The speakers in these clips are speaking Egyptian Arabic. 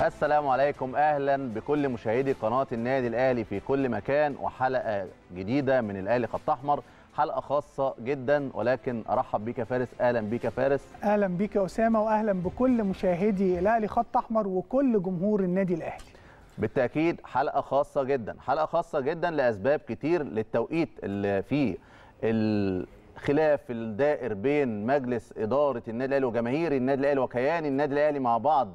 السلام عليكم اهلا بكل مشاهدي قناه النادي الاهلي في كل مكان وحلقه جديده من الاهلي خط احمر حلقه خاصه جدا ولكن ارحب بيك يا فارس اهلا بيك يا فارس اهلا بيك يا اسامه واهلا بكل مشاهدي الاهلي خط احمر وكل جمهور النادي الاهلي بالتاكيد حلقه خاصه جدا حلقه خاصه جدا لاسباب كتير للتوقيت اللي فيه الخلاف الدائر بين مجلس اداره النادي الاهلي وجماهير النادي الاهلي وكيان النادي الاهلي مع بعض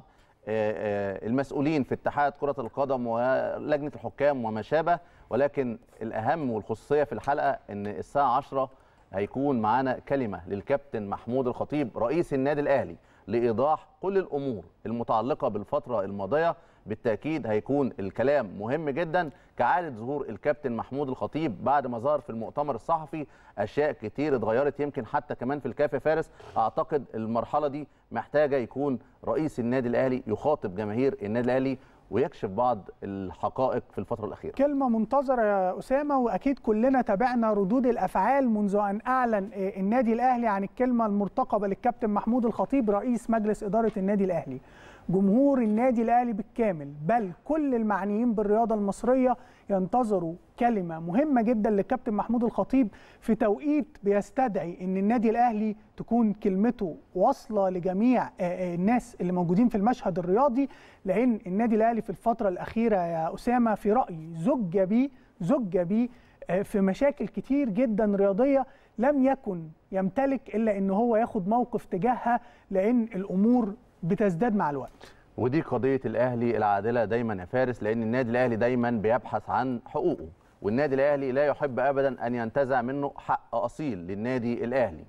المسؤولين في اتحاد كرة القدم ولجنة الحكام وما شابه ولكن الأهم والخصوصية في الحلقة أن الساعة 10 هيكون معانا كلمة للكابتن محمود الخطيب رئيس النادي الأهلي لإيضاح كل الأمور المتعلقة بالفترة الماضية بالتأكيد هيكون الكلام مهم جدا كعادة ظهور الكابتن محمود الخطيب بعد ما ظهر في المؤتمر الصحفي أشياء كتير اتغيرت يمكن حتى كمان في الكافي فارس أعتقد المرحلة دي محتاجة يكون رئيس النادي الأهلي يخاطب جماهير النادي الأهلي ويكشف بعض الحقائق في الفترة الأخيرة كلمة منتظرة يا أسامة وأكيد كلنا تابعنا ردود الأفعال منذ أن أعلن النادي الأهلي عن الكلمة المرتقبة للكابتن محمود الخطيب رئيس مجلس إدارة النادي الأهلي جمهور النادي الأهلي بالكامل بل كل المعنيين بالرياضة المصرية ينتظروا كلمة مهمة جدا للكابتن محمود الخطيب في توقيت بيستدعي أن النادي الأهلي تكون كلمته واصلة لجميع الناس اللي موجودين في المشهد الرياضي لأن النادي الأهلي في الفترة الأخيرة يا أسامة في رأيي زج بيه زج بيه في مشاكل كتير جدا رياضية لم يكن يمتلك إلا أن هو ياخد موقف تجاهها لأن الأمور بتزداد مع الوقت ودي قضيه الاهلي العادله دايما يا فارس لان النادي الاهلي دايما بيبحث عن حقوقه والنادي الاهلي لا يحب ابدا ان ينتزع منه حق اصيل للنادي الاهلي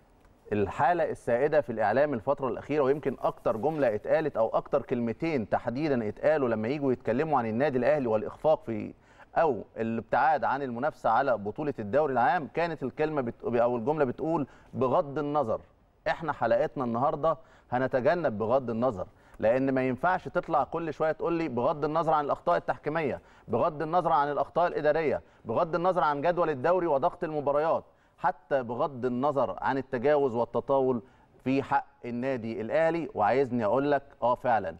الحاله السائده في الاعلام الفتره الاخيره ويمكن اكتر جمله اتقالت او اكتر كلمتين تحديدا اتقالوا لما يجوا يتكلموا عن النادي الاهلي والاخفاق في او الابتعاد عن المنافسه على بطوله الدوري العام كانت الكلمه بت... او الجمله بتقول بغض النظر احنا حلقتنا النهارده هنتجنب بغض النظر لان ما ينفعش تطلع كل شويه تقول لي بغض النظر عن الاخطاء التحكيميه بغض النظر عن الاخطاء الاداريه بغض النظر عن جدول الدوري وضغط المباريات حتى بغض النظر عن التجاوز والتطاول في حق النادي الاهلي وعايزني اقول لك اه فعلا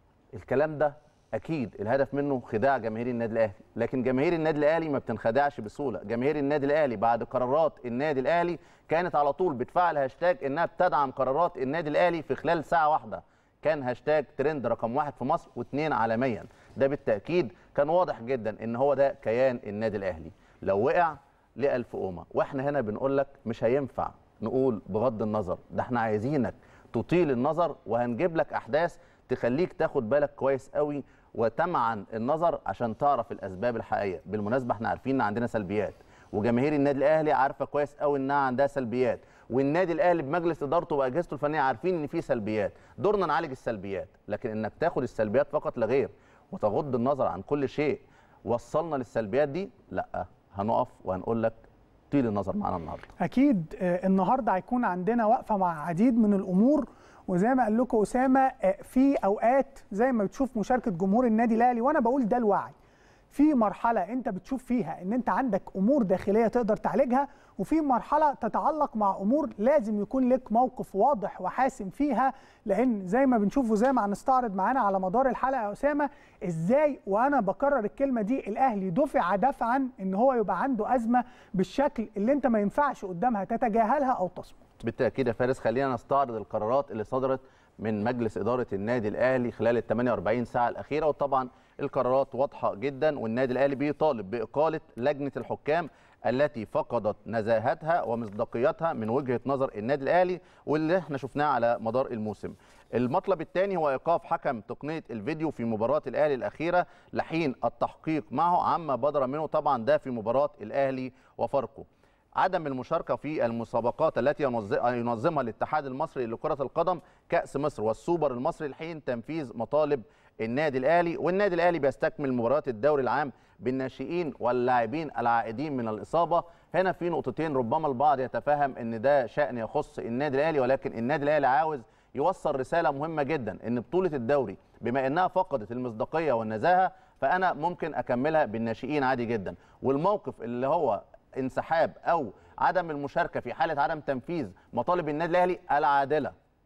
الكلام ده اكيد الهدف منه خداع جماهير النادي الاهلي لكن جماهير النادي الاهلي ما بتنخدعش بسهوله جماهير النادي الاهلي بعد قرارات النادي الاهلي كانت على طول بتفعل هاشتاج انها بتدعم قرارات النادي الاهلي في خلال ساعه واحده كان هاشتاج ترند رقم واحد في مصر واثنين عالميا ده بالتاكيد كان واضح جدا ان هو ده كيان النادي الاهلي لو وقع لألف قومه واحنا هنا بنقول لك مش هينفع نقول بغض النظر ده احنا عايزينك تطيل النظر وهنجيب لك احداث تخليك تاخد بالك كويس قوي وتمعن النظر عشان تعرف الاسباب الحقيقيه بالمناسبه احنا عارفين ان عندنا سلبيات وجماهير النادي الاهلي عارفه كويس قوي انها عندها سلبيات والنادي الاهلي بمجلس ادارته واجهزته الفنيه عارفين ان في سلبيات دورنا نعالج السلبيات لكن انك تاخد السلبيات فقط لا غير وتغض النظر عن كل شيء وصلنا للسلبيات دي لا هنقف وهنقول لك طيل النظر معانا النهارده اكيد النهارده هيكون عندنا وقفه مع عديد من الامور وزي ما قال لكم اسامه في اوقات زي ما بتشوف مشاركه جمهور النادي الاهلي وانا بقول ده الوعي في مرحله انت بتشوف فيها ان انت عندك امور داخليه تقدر تعالجها وفي مرحله تتعلق مع امور لازم يكون لك موقف واضح وحاسم فيها لان زي ما بنشوف وزي ما هنستعرض معانا على مدار الحلقه يا اسامه ازاي وانا بكرر الكلمه دي الاهلي دفع دفعا ان هو يبقى عنده ازمه بالشكل اللي انت ما ينفعش قدامها تتجاهلها او تصمت بالتاكيد يا فارس خلينا نستعرض القرارات اللي صدرت من مجلس اداره النادي الاهلي خلال ال 48 ساعه الاخيره وطبعا القرارات واضحه جدا والنادي الاهلي بيطالب باقاله لجنه الحكام التي فقدت نزاهتها ومصداقيتها من وجهه نظر النادي الاهلي واللي احنا شفناه على مدار الموسم. المطلب الثاني هو ايقاف حكم تقنيه الفيديو في مباراه الاهلي الاخيره لحين التحقيق معه عما بدر منه طبعا ده في مباراه الاهلي وفاركو. عدم المشاركه في المسابقات التي ينظمها الاتحاد المصري لكره القدم كاس مصر والسوبر المصري لحين تنفيذ مطالب النادي الاهلي والنادي الاهلي بيستكمل مباريات الدوري العام بالناشئين واللاعبين العائدين من الاصابه هنا في نقطتين ربما البعض يتفهم ان ده شان يخص النادي الاهلي ولكن النادي الاهلي عاوز يوصل رساله مهمه جدا ان بطوله الدوري بما انها فقدت المصداقيه والنزاهه فانا ممكن اكملها بالناشئين عادي جدا والموقف اللي هو انسحاب او عدم المشاركه في حاله عدم تنفيذ مطالب النادي الاهلي العادله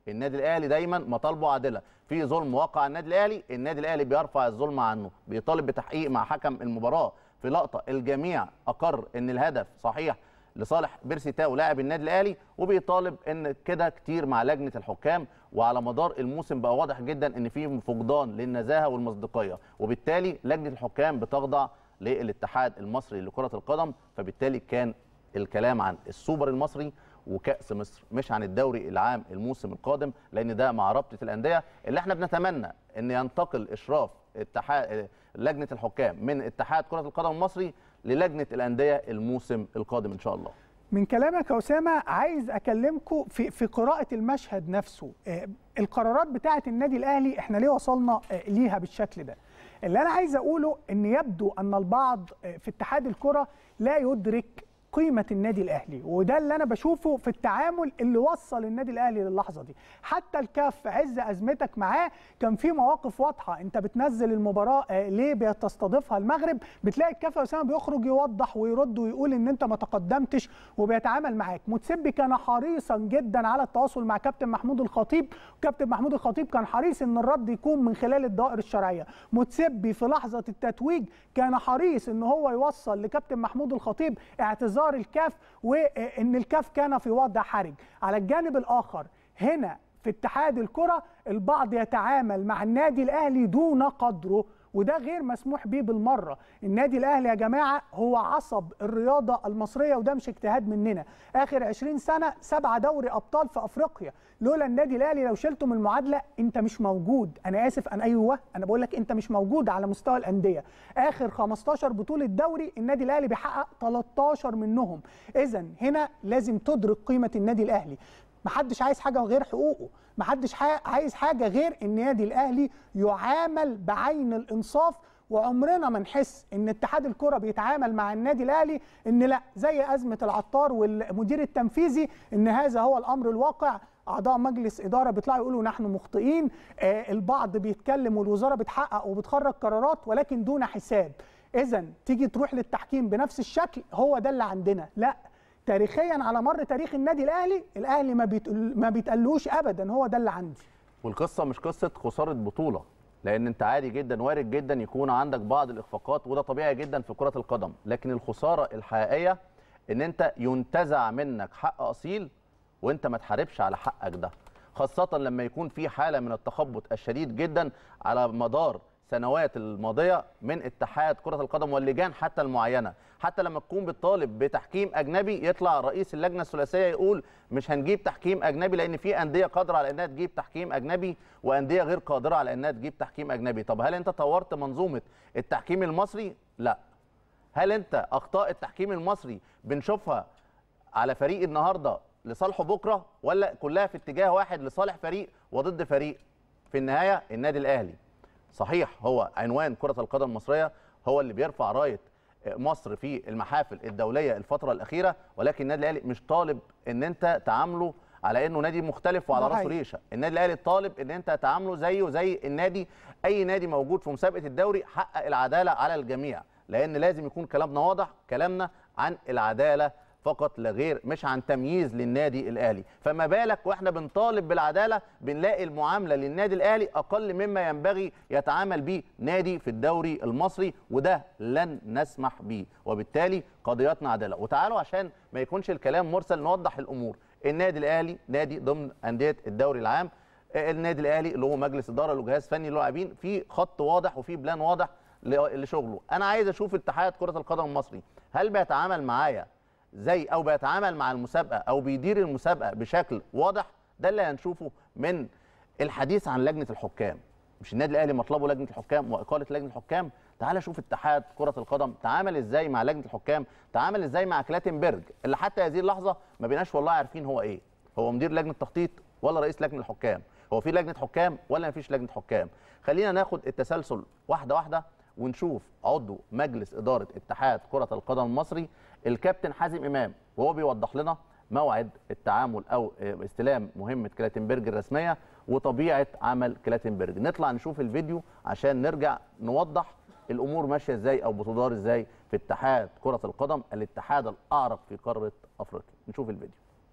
النادي الاهلي دايما مطالبه عادله في ظلم وقع النادي الاهلي النادي الاهلي بيرفع الظلم عنه بيطالب بتحقيق مع حكم المباراه في لقطه الجميع اقر ان الهدف صحيح لصالح بيرسي تاو لاعب النادي الاهلي وبيطالب ان كده كتير مع لجنه الحكام وعلى مدار الموسم بقى واضح جدا ان في فقدان للنزاهه والمصداقيه وبالتالي لجنه الحكام بتخضع للاتحاد المصري لكره القدم فبالتالي كان الكلام عن السوبر المصري وكاس مصر مش عن الدوري العام الموسم القادم لان ده مع رابطه الانديه اللي احنا بنتمنى ان ينتقل اشراف اتحاد لجنه الحكام من اتحاد كره القدم المصري للجنه الانديه الموسم القادم ان شاء الله من كلامك يا اسامه عايز اكلمكم في في قراءه المشهد نفسه آه، القرارات بتاعه النادي الاهلي احنا ليه وصلنا آه، ليها بالشكل ده اللي انا عايز اقوله ان يبدو ان البعض آه، في اتحاد الكره لا يدرك قيمه النادي الاهلي وده اللي انا بشوفه في التعامل اللي وصل النادي الاهلي للحظه دي حتى الكاف في عز ازمتك معاه كان في مواقف واضحه انت بتنزل المباراه آه، ليه بتستضيفها المغرب بتلاقي الكاف يا اسامه بيخرج يوضح ويرد ويقول ان انت ما تقدمتش وبيتعامل معاك متسبي كان حريصا جدا على التواصل مع كابتن محمود الخطيب وكابتن محمود الخطيب كان حريص ان الرد يكون من خلال الدوائر الشرعيه متسبي في لحظه التتويج كان حريص ان هو يوصل لكابتن محمود الخطيب اعتذار الكاف وان الكاف كان في وضع حرج على الجانب الاخر هنا في اتحاد الكره البعض يتعامل مع النادي الاهلي دون قدره وده غير مسموح به بالمره النادي الاهلي يا جماعه هو عصب الرياضه المصريه وده مش اجتهاد مننا اخر 20 سنه سبعه دوري ابطال في افريقيا لولا النادي الاهلي لو شلته من المعادله انت مش موجود انا اسف انا ايوه انا بقول لك انت مش موجود على مستوى الانديه اخر 15 بطوله دوري النادي الاهلي بيحقق 13 منهم اذا هنا لازم تدرك قيمه النادي الاهلي محدش عايز حاجه غير حقوقه محدش حا- عايز حاجه غير النادي الاهلي يعامل بعين الانصاف وعمرنا ما نحس ان اتحاد الكره بيتعامل مع النادي الاهلي ان لا زي ازمه العطار والمدير التنفيذي ان هذا هو الامر الواقع اعضاء مجلس اداره بيطلعوا يقولوا نحن مخطئين آه البعض بيتكلم والوزاره بتحقق وبتخرج قرارات ولكن دون حساب اذا تيجي تروح للتحكيم بنفس الشكل هو ده اللي عندنا لا تاريخيا على مر تاريخ النادي الاهلي الاهلي ما بيتقل ما بيتقلوش ابدا هو ده اللي عندي والقصه مش قصه خساره بطوله لان انت عادي جدا وارد جدا يكون عندك بعض الاخفاقات وده طبيعي جدا في كره القدم لكن الخساره الحقيقيه ان انت ينتزع منك حق اصيل وانت ما تحاربش على حقك ده خاصه لما يكون في حاله من التخبط الشديد جدا على مدار سنوات الماضيه من اتحاد كره القدم واللجان حتى المعينه حتى لما تكون بتطالب بتحكيم اجنبي يطلع رئيس اللجنه الثلاثيه يقول مش هنجيب تحكيم اجنبي لان في انديه قادره على انها تجيب تحكيم اجنبي وانديه غير قادره على انها تجيب تحكيم اجنبي طب هل انت طورت منظومه التحكيم المصري لا هل انت اخطاء التحكيم المصري بنشوفها على فريق النهارده لصالحه بكره ولا كلها في اتجاه واحد لصالح فريق وضد فريق في النهايه النادي الاهلي صحيح هو عنوان كره القدم المصريه هو اللي بيرفع رايه مصر في المحافل الدوليه الفتره الاخيره ولكن النادي الاهلي مش طالب ان انت تعامله على انه نادي مختلف وعلى ده راسه حقيقي. ريشه النادي الاهلي طالب ان انت تعامله زيه زي النادي اي نادي موجود في مسابقه الدوري حقق العداله على الجميع لان لازم يكون كلامنا واضح كلامنا عن العداله فقط لا غير مش عن تمييز للنادي الاهلي فما بالك واحنا بنطالب بالعداله بنلاقي المعامله للنادي الاهلي اقل مما ينبغي يتعامل به نادي في الدوري المصري وده لن نسمح به وبالتالي قضياتنا عداله وتعالوا عشان ما يكونش الكلام مرسل نوضح الامور النادي الاهلي نادي ضمن انديه الدوري العام النادي الاهلي اللي هو مجلس اداره له جهاز فني له لاعبين في خط واضح وفي بلان واضح ل- لشغله انا عايز اشوف اتحاد كره القدم المصري هل بيتعامل معايا زي او بيتعامل مع المسابقه او بيدير المسابقه بشكل واضح ده اللي هنشوفه من الحديث عن لجنه الحكام مش النادي الاهلي مطلبه لجنه الحكام واقاله لجنه الحكام تعال شوف اتحاد كره القدم تعامل ازاي مع لجنه الحكام تعامل ازاي مع كلاتنبرج اللي حتى هذه اللحظه ما بيناش والله عارفين هو ايه هو مدير لجنه تخطيط ولا رئيس لجنه الحكام هو في لجنه حكام ولا ما فيش لجنه حكام خلينا ناخد التسلسل واحده واحده ونشوف عضو مجلس اداره اتحاد كره القدم المصري الكابتن حازم امام وهو بيوضح لنا موعد التعامل او استلام مهمه كلاتنبرج الرسميه وطبيعه عمل كلاتنبرج نطلع نشوف الفيديو عشان نرجع نوضح الامور ماشيه ازاي او بتدار ازاي في اتحاد كره القدم الاتحاد الاعرق في قاره افريقيا نشوف الفيديو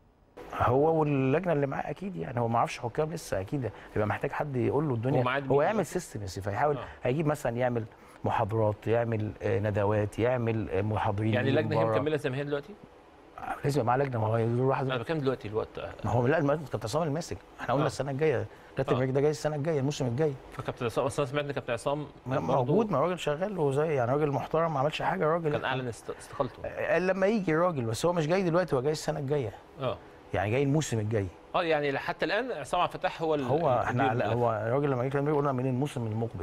هو واللجنه اللي معاه اكيد يعني هو ما يعرفش حكام لسه اكيد هيبقى محتاج حد يقول له الدنيا هو معاه هو مين يعمل دلوقتي؟ سيستم يا سيف هيحاول آه. هيجيب مثلا يعمل محاضرات يعمل آه، ندوات يعمل آه، محاضرين يعني يجيب اللجنه هي بره. مكمله زي ما هي دلوقتي لازم يبقى معاه لجنه ما هو يروح واحد انا بتكلم دلوقتي الوقت ما هو لا المهم كابتن عصام الماسك احنا قلنا آه. السنه الجايه كابتن آه. ميرك ده جاي السنه الجايه الموسم الجاي فكابتن عصام اصلا سمعت ان كابتن عصام برضه موجود ما راجل شغال وزي يعني راجل محترم ما عملش حاجه راجل كان اعلن است- استقالته آه، لما يجي الراجل بس هو مش جاي دلوقتي هو جاي السنه الجايه اه يعني جاي الموسم الجاي اه يعني حتى الان عصام عبد الفتاح هو ال- هو احنا المدير على- الملف. هو الراجل لما جه كلام قلنا من الموسم المقبل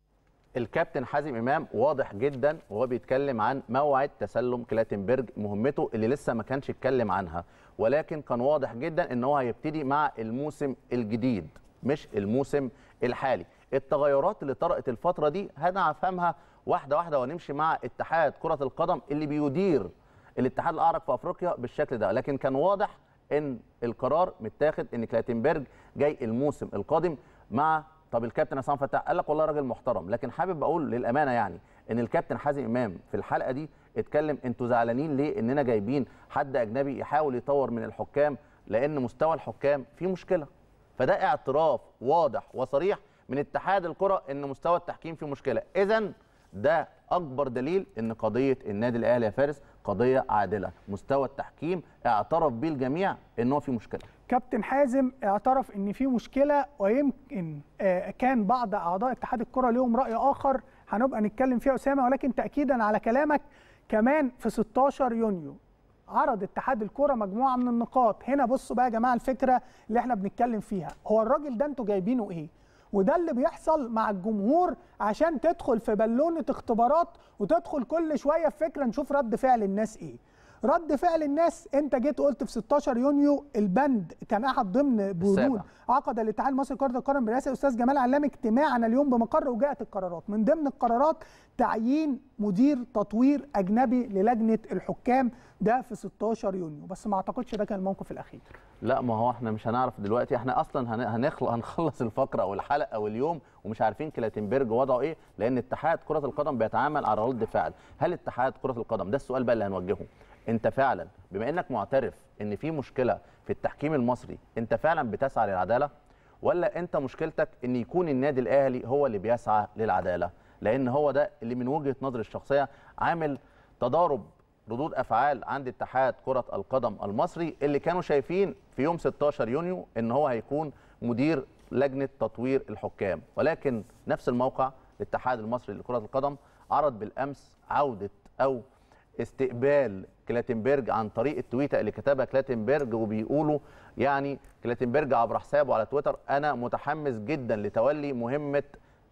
الكابتن حازم امام واضح جدا وهو بيتكلم عن موعد تسلم كلاتنبرج مهمته اللي لسه ما كانش اتكلم عنها ولكن كان واضح جدا ان هو هيبتدي مع الموسم الجديد مش الموسم الحالي التغيرات اللي طرأت الفتره دي هنفهمها واحده واحده ونمشي مع اتحاد كره القدم اللي بيدير الاتحاد الاعرق في افريقيا بالشكل ده لكن كان واضح ان القرار متاخد ان كلاتنبرج جاي الموسم القادم مع طب الكابتن عصام فتاح قال لك والله راجل محترم لكن حابب اقول للامانه يعني ان الكابتن حازم امام في الحلقه دي اتكلم انتوا زعلانين ليه اننا جايبين حد اجنبي يحاول يطور من الحكام لان مستوى الحكام فيه مشكله فده اعتراف واضح وصريح من اتحاد الكره ان مستوى التحكيم فيه مشكله اذا ده اكبر دليل ان قضيه النادي الاهلي يا فارس قضيه عادله مستوى التحكيم اعترف بيه الجميع ان هو فيه مشكله كابتن حازم اعترف ان في مشكله ويمكن آه، كان بعض اعضاء اتحاد الكره ليهم راي اخر هنبقى نتكلم فيها اسامه ولكن تاكيدا على كلامك كمان في 16 يونيو عرض اتحاد الكره مجموعه من النقاط هنا بصوا بقى يا جماعه الفكره اللي احنا بنتكلم فيها هو الراجل ده انتوا جايبينه ايه وده اللي بيحصل مع الجمهور عشان تدخل في بالونه اختبارات وتدخل كل شويه في فكره نشوف رد فعل الناس ايه رد فعل الناس انت جيت قلت في 16 يونيو البند كان احد ضمن بنود السابع. عقد الاتحاد المصري لكره القدم برئاسه الاستاذ جمال علام اجتماعنا اليوم بمقر وجاءت القرارات من ضمن القرارات تعيين مدير تطوير اجنبي للجنه الحكام ده في 16 يونيو بس ما اعتقدش ده كان الموقف الاخير لا ما هو احنا مش هنعرف دلوقتي احنا اصلا هن- هنخلق هنخلص الفقره او الحلقه او اليوم ومش عارفين كلاتنبرج وضعه ايه لان اتحاد كره القدم بيتعامل على رد فعل هل اتحاد كره القدم ده السؤال بقى اللي هنوجهه انت فعلا بما انك معترف ان في مشكله في التحكيم المصري انت فعلا بتسعى للعداله ولا انت مشكلتك ان يكون النادي الاهلي هو اللي بيسعى للعداله لان هو ده اللي من وجهه نظري الشخصيه عامل تضارب ردود افعال عند اتحاد كره القدم المصري اللي كانوا شايفين في يوم 16 يونيو ان هو هيكون مدير لجنه تطوير الحكام ولكن نفس الموقع الاتحاد المصري لكره القدم عرض بالامس عوده او استقبال كلاتنبرج عن طريق التويته اللي كتبها كلاتنبرج وبيقولوا يعني كلاتنبرج عبر حسابه على تويتر انا متحمس جدا لتولي مهمه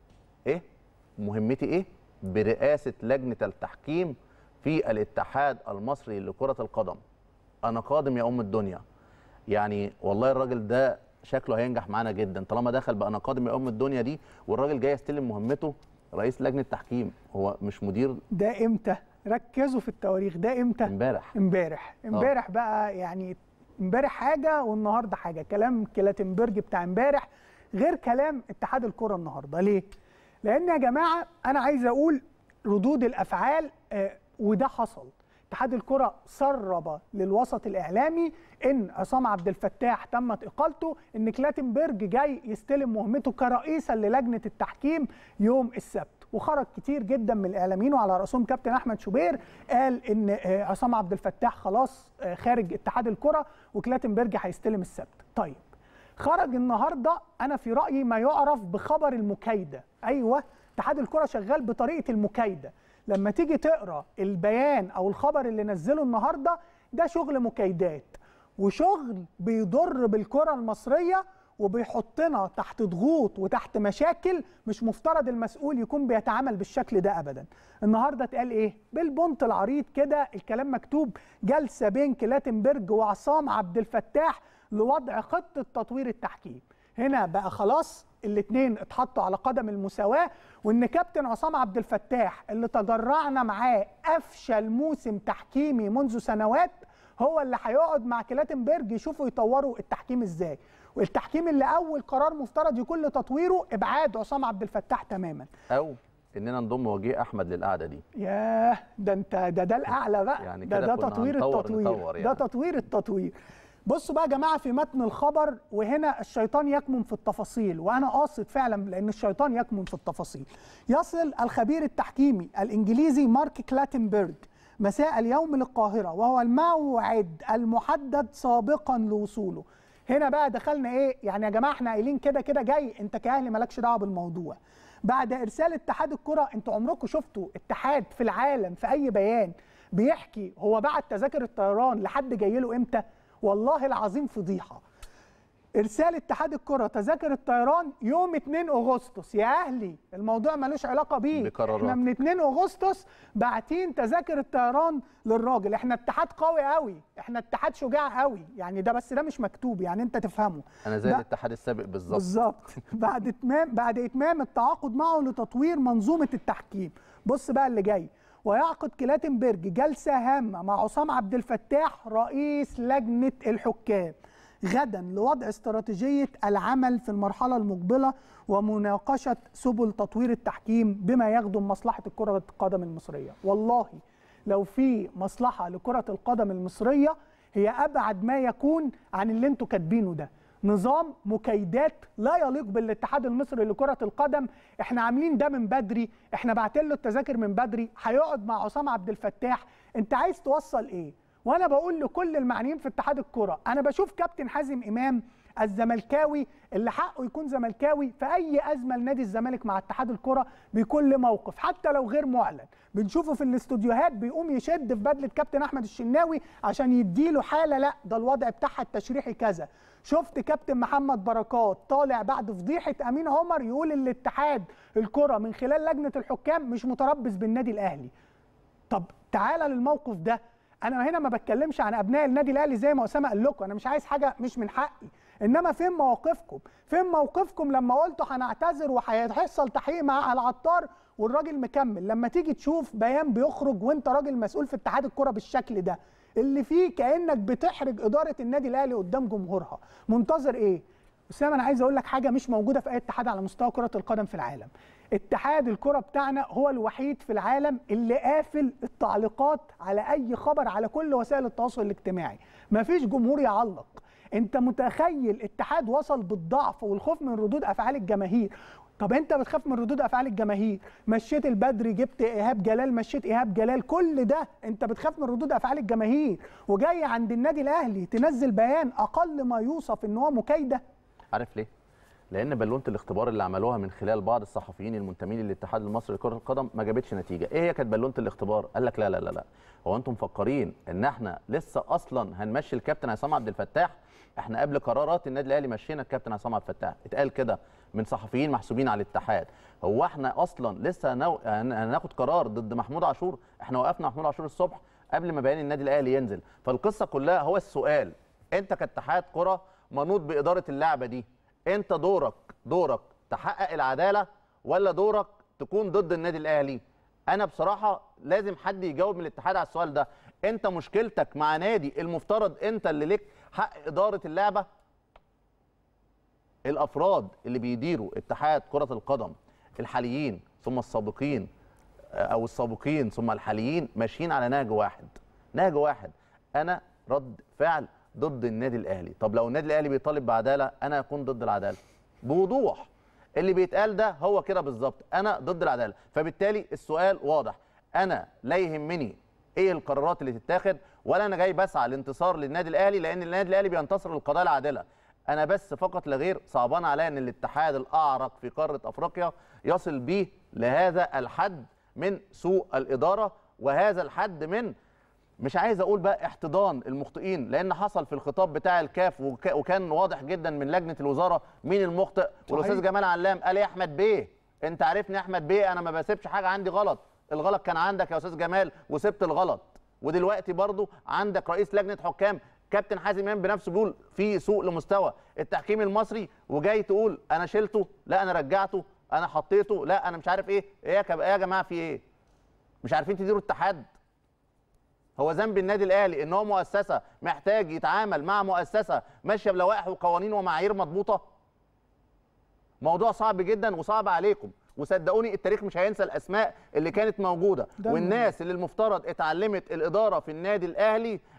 ايه مهمتي ايه برئاسه لجنه التحكيم في الاتحاد المصري لكره القدم انا قادم يا ام الدنيا يعني والله الراجل ده شكله هينجح معانا جدا طالما دخل بقى انا قادم يا ام الدنيا دي والراجل جاي يستلم مهمته رئيس لجنه تحكيم هو مش مدير ده امتى ركزوا في التواريخ ده امتى امبارح امبارح امبارح بقى يعني امبارح حاجه والنهارده حاجه كلام كلاتنبرج بتاع امبارح غير كلام اتحاد الكره النهارده ليه لان يا جماعه انا عايز اقول ردود الافعال آه، وده حصل اتحاد الكره سرب للوسط الاعلامي ان عصام عبد الفتاح تمت اقالته ان كلاتنبرج جاي يستلم مهمته كرئيسا للجنه التحكيم يوم السبت وخرج كتير جدا من الاعلاميين وعلى راسهم كابتن احمد شوبير قال ان آه، عصام عبد الفتاح خلاص آه، خارج اتحاد الكره وكلاتنبرج هيستلم السبت طيب خرج النهارده انا في رايي ما يعرف بخبر المكايده ايوه اتحاد الكره شغال بطريقه المكايده لما تيجي تقرا البيان او الخبر اللي نزله النهارده ده شغل مكايدات وشغل بيضر بالكره المصريه وبيحطنا تحت ضغوط وتحت مشاكل مش مفترض المسؤول يكون بيتعامل بالشكل ده ابدا النهارده اتقال ايه بالبنط العريض كده الكلام مكتوب جلسه بين كلاتنبرج وعصام عبد الفتاح لوضع خطه تطوير التحكيم هنا بقى خلاص الاثنين اتحطوا على قدم المساواه وان كابتن عصام عبد الفتاح اللي تجرعنا معاه افشل موسم تحكيمي منذ سنوات هو اللي هيقعد مع كلاتنبرج يشوفوا يطوروا التحكيم ازاي والتحكيم اللي اول قرار مفترض يكون لتطويره ابعاد عصام عبد الفتاح تماما او اننا نضم وجيه احمد للقعده دي ياه ده انت ده ده الاعلى بقى يعني ده كده ده كنا تطوير هنطور التطوير نطور ده يعني. تطوير التطوير بصوا بقى يا جماعه في متن الخبر وهنا الشيطان يكمن في التفاصيل وانا قاصد فعلا لان الشيطان يكمن في التفاصيل يصل الخبير التحكيمي الانجليزي مارك كلاتنبرج مساء اليوم للقاهره وهو الموعد المحدد سابقا لوصوله هنا بقى دخلنا ايه يعني يا جماعه احنا قايلين كده كده جاي انت كاهلي مالكش دعوه بالموضوع بعد ارسال اتحاد الكره انتوا عمركم شفتوا اتحاد في العالم في اي بيان بيحكي هو بعت تذاكر الطيران لحد جاي له امتى والله العظيم فضيحه ارسال اتحاد الكره تذاكر الطيران يوم 2 اغسطس يا اهلي الموضوع ملوش علاقه بيه بقرارات. احنا من 2 اغسطس باعتين تذاكر الطيران للراجل احنا اتحاد قوي قوي احنا اتحاد شجاع قوي يعني ده بس ده مش مكتوب يعني انت تفهمه انا زي ده- الاتحاد السابق بالظبط بالظبط بعد اتمام بعد اتمام التعاقد معه لتطوير منظومه التحكيم بص بقى اللي جاي ويعقد كلاتنبرج جلسه هامه مع عصام عبد الفتاح رئيس لجنه الحكام غدا لوضع استراتيجيه العمل في المرحله المقبله ومناقشه سبل تطوير التحكيم بما يخدم مصلحه كره القدم المصريه والله لو في مصلحه لكره القدم المصريه هي ابعد ما يكون عن اللي انتوا كاتبينه ده نظام مكيدات لا يليق بالاتحاد المصري لكرة القدم احنا عاملين ده من بدري احنا باعتين له التذاكر من بدري هيقعد مع عصام عبد الفتاح انت عايز توصل ايه وانا بقول لكل المعنيين في اتحاد الكرة انا بشوف كابتن حازم امام الزملكاوي اللي حقه يكون زملكاوي في اي ازمه لنادي الزمالك مع اتحاد الكره بكل موقف حتى لو غير معلن بنشوفه في الاستوديوهات بيقوم يشد في بدله كابتن احمد الشناوي عشان يديله حاله لا ده الوضع بتاعها التشريحي كذا شفت كابتن محمد بركات طالع بعد فضيحه امين عمر يقول الاتحاد الكره من خلال لجنه الحكام مش متربص بالنادي الاهلي طب تعالى للموقف ده انا هنا ما بتكلمش عن ابناء النادي الاهلي زي ما اسامه قال لكم انا مش عايز حاجه مش من حقي انما فين مواقفكم فين موقفكم لما قلتوا هنعتذر وهيحصل تحقيق مع العطار والراجل مكمل لما تيجي تشوف بيان بيخرج وانت راجل مسؤول في اتحاد الكره بالشكل ده اللي فيه كانك بتحرج اداره النادي الاهلي قدام جمهورها منتظر ايه اسامه انا عايز اقول لك حاجه مش موجوده في اي اتحاد على مستوى كره القدم في العالم اتحاد الكره بتاعنا هو الوحيد في العالم اللي قافل التعليقات على اي خبر على كل وسائل التواصل الاجتماعي مفيش جمهور يعلق انت متخيل اتحاد وصل بالضعف والخوف من ردود افعال الجماهير طب انت بتخاف من ردود افعال الجماهير مشيت البدري جبت ايهاب جلال مشيت ايهاب جلال كل ده انت بتخاف من ردود افعال الجماهير وجاي عند النادي الاهلي تنزل بيان اقل ما يوصف ان هو مكايده عارف ليه؟ لان بالونه الاختبار اللي عملوها من خلال بعض الصحفيين المنتمين للاتحاد المصري لكره القدم ما جابتش نتيجه ايه هي كانت بالونه الاختبار قال لك لا لا لا لا هو انتم مفكرين ان احنا لسه اصلا هنمشي الكابتن عصام عبد الفتاح احنا قبل قرارات النادي الاهلي مشينا الكابتن عصام عبد الفتاح اتقال كده من صحفيين محسوبين على الاتحاد هو احنا اصلا لسه هنو... هن- هناخد قرار ضد محمود عاشور احنا وقفنا محمود عاشور الصبح قبل ما بيان النادي الاهلي ينزل فالقصه كلها هو السؤال انت كاتحاد كره منوط باداره اللعبه دي انت دورك دورك تحقق العداله ولا دورك تكون ضد النادي الاهلي انا بصراحه لازم حد يجاوب من الاتحاد على السؤال ده انت مشكلتك مع نادي المفترض انت اللي ليك حق اداره اللعبه الافراد اللي بيديروا اتحاد كره القدم الحاليين ثم السابقين او السابقين ثم الحاليين ماشيين على نهج واحد نهج واحد انا رد فعل ضد النادي الاهلي طب لو النادي الاهلي بيطالب بعداله انا اكون ضد العداله بوضوح اللي بيتقال ده هو كده بالظبط انا ضد العداله فبالتالي السؤال واضح انا لا يهمني ايه القرارات اللي تتاخد ولا انا جاي بسعى لانتصار للنادي الاهلي لان النادي الاهلي بينتصر للقضاء العادله انا بس فقط لا غير صعبان عليا ان الاتحاد الاعرق في قاره افريقيا يصل بيه لهذا الحد من سوء الاداره وهذا الحد من مش عايز اقول بقى احتضان المخطئين لان حصل في الخطاب بتاع الكاف وك- وكان واضح جدا من لجنه الوزاره مين المخطئ والاستاذ جمال علام قال يا احمد بيه انت عارفني يا احمد بيه انا ما بسيبش حاجه عندي غلط الغلط كان عندك يا استاذ جمال وسبت الغلط ودلوقتي برضو عندك رئيس لجنه حكام كابتن حازم امام بنفسه بيقول في سوء لمستوى التحكيم المصري وجاي تقول انا شلته لا انا رجعته انا حطيته لا انا مش عارف ايه ايه يا كب- إيه يا جماعه في ايه مش عارفين تديروا اتحاد هو ذنب النادي الاهلي ان هو مؤسسه محتاج يتعامل مع مؤسسه ماشيه بلوائح وقوانين ومعايير مضبوطه موضوع صعب جدا وصعب عليكم وصدقوني التاريخ مش هينسى الاسماء اللي كانت موجوده ده والناس اللي المفترض اتعلمت الاداره في النادي الاهلي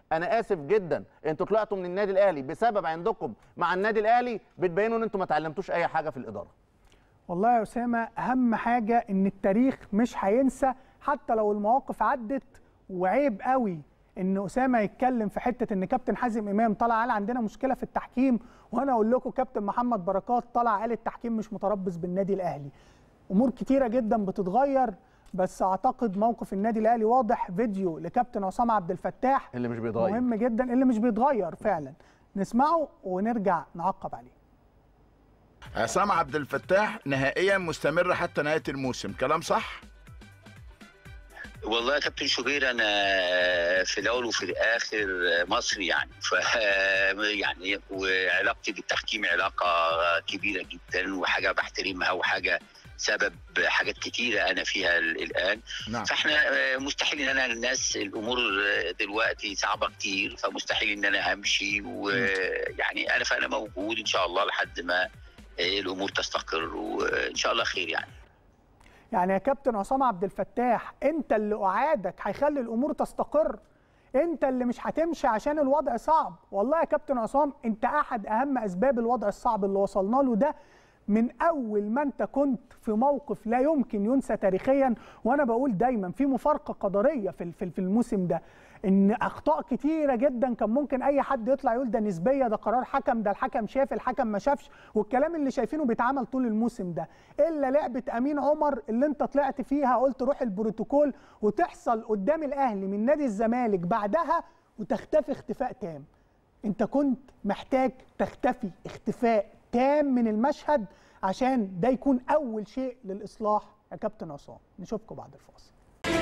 انا اسف جدا انتوا طلعتوا من النادي الاهلي بسبب عندكم مع النادي الاهلي بتبينوا ان انتوا ما اتعلمتوش اي حاجه في الاداره والله يا اسامه اهم حاجه ان التاريخ مش هينسى حتى لو المواقف عدت وعيب قوي ان اسامه يتكلم في حته ان كابتن حازم امام طلع قال عندنا مشكله في التحكيم وانا اقول لكم كابتن محمد بركات طلع قال التحكيم مش متربص بالنادي الاهلي امور كتيره جدا بتتغير بس اعتقد موقف النادي الاهلي واضح فيديو لكابتن عصام عبد الفتاح اللي مش بيتغير مهم جدا اللي مش بيتغير فعلا نسمعه ونرجع نعقب عليه عصام عبد الفتاح نهائيا مستمر حتى نهايه الموسم كلام صح والله يا كابتن شوبير انا في الاول وفي الاخر مصري يعني ف يعني وعلاقتي بالتحكيم علاقه كبيره جدا وحاجه بحترمها وحاجه سبب حاجات كتيره انا فيها الان نعم فاحنا مستحيل ان انا الناس الامور دلوقتي صعبه كتير فمستحيل ان انا امشي ويعني انا فانا موجود ان شاء الله لحد ما الامور تستقر وان شاء الله خير يعني يعني يا كابتن عصام عبد الفتاح انت اللي قعادك هيخلي الامور تستقر انت اللي مش هتمشي عشان الوضع صعب والله يا كابتن عصام انت احد اهم اسباب الوضع الصعب اللي وصلنا له ده من اول ما انت كنت في موقف لا يمكن ينسى تاريخيا وانا بقول دايما في مفارقه قدريه في في في الموسم ده ان اخطاء كتيره جدا كان ممكن اي حد يطلع يقول ده نسبيه ده قرار حكم ده الحكم شاف الحكم ما شافش والكلام اللي شايفينه بيتعمل طول الموسم ده الا لعبه امين عمر اللي انت طلعت فيها قلت روح البروتوكول وتحصل قدام الاهلي من نادي الزمالك بعدها وتختفي اختفاء تام انت كنت محتاج تختفي اختفاء تام من المشهد عشان ده يكون اول شيء للاصلاح يا كابتن عصام نشوفكم بعد الفاصل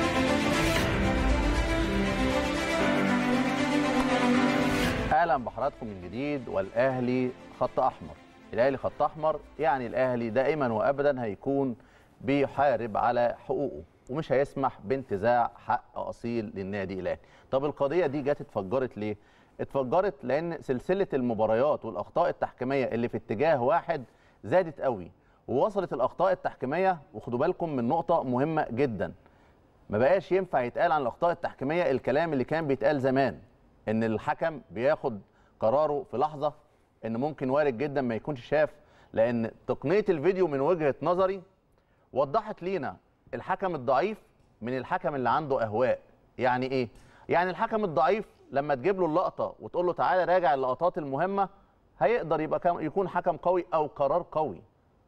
اهلا بحضراتكم من جديد والاهلي خط احمر الاهلي خط احمر يعني الاهلي دائما وابدا هيكون بيحارب على حقوقه ومش هيسمح بانتزاع حق اصيل للنادي الاهلي طب القضيه دي جت اتفجرت ليه اتفجرت لان سلسله المباريات والاخطاء التحكيميه اللي في اتجاه واحد زادت قوي ووصلت الاخطاء التحكيميه وخدوا بالكم من نقطه مهمه جدا ما بقاش ينفع يتقال عن الاخطاء التحكيميه الكلام اللي كان بيتقال زمان ان الحكم بياخد قراره في لحظه ان ممكن وارد جدا ما يكونش شاف لان تقنيه الفيديو من وجهه نظري وضحت لينا الحكم الضعيف من الحكم اللي عنده اهواء يعني ايه يعني الحكم الضعيف لما تجيب له اللقطه وتقول له تعالى راجع اللقطات المهمه هيقدر يبقى كم- يكون حكم قوي او قرار قوي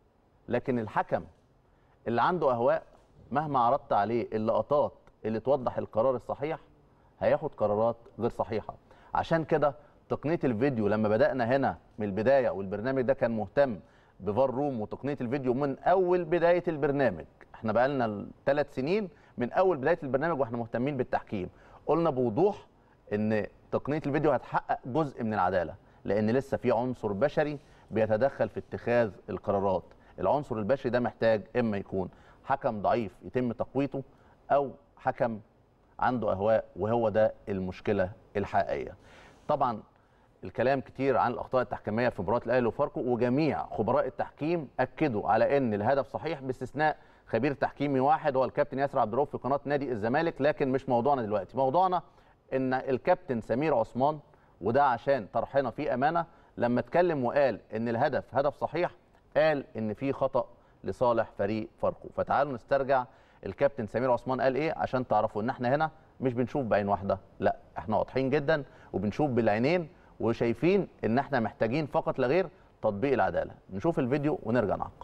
لكن الحكم اللي عنده اهواء مهما عرضت عليه اللقطات اللي توضح القرار الصحيح هياخد قرارات غير صحيحه عشان كده تقنيه الفيديو لما بدانا هنا من البدايه والبرنامج ده كان مهتم بفار روم وتقنيه الفيديو من اول بدايه البرنامج احنا بقالنا ثلاث سنين من اول بدايه البرنامج واحنا مهتمين بالتحكيم قلنا بوضوح ان تقنيه الفيديو هتحقق جزء من العداله لان لسه في عنصر بشري بيتدخل في اتخاذ القرارات العنصر البشري ده محتاج اما يكون حكم ضعيف يتم تقويته او حكم عنده اهواء وهو ده المشكله الحقيقيه طبعا الكلام كتير عن الاخطاء التحكيميه في مباراه الاهلي وفاركو وجميع خبراء التحكيم اكدوا على ان الهدف صحيح باستثناء خبير تحكيمي واحد هو الكابتن ياسر عبد الرؤوف في قناه نادي الزمالك لكن مش موضوعنا دلوقتي موضوعنا ان الكابتن سمير عثمان وده عشان طرحنا فيه امانه لما اتكلم وقال ان الهدف هدف صحيح قال ان في خطا لصالح فريق فاركو فتعالوا نسترجع الكابتن سمير عثمان قال ايه عشان تعرفوا ان احنا هنا مش بنشوف بعين واحده لا احنا واضحين جدا وبنشوف بالعينين وشايفين ان احنا محتاجين فقط لا غير تطبيق العداله نشوف الفيديو ونرجع نعقب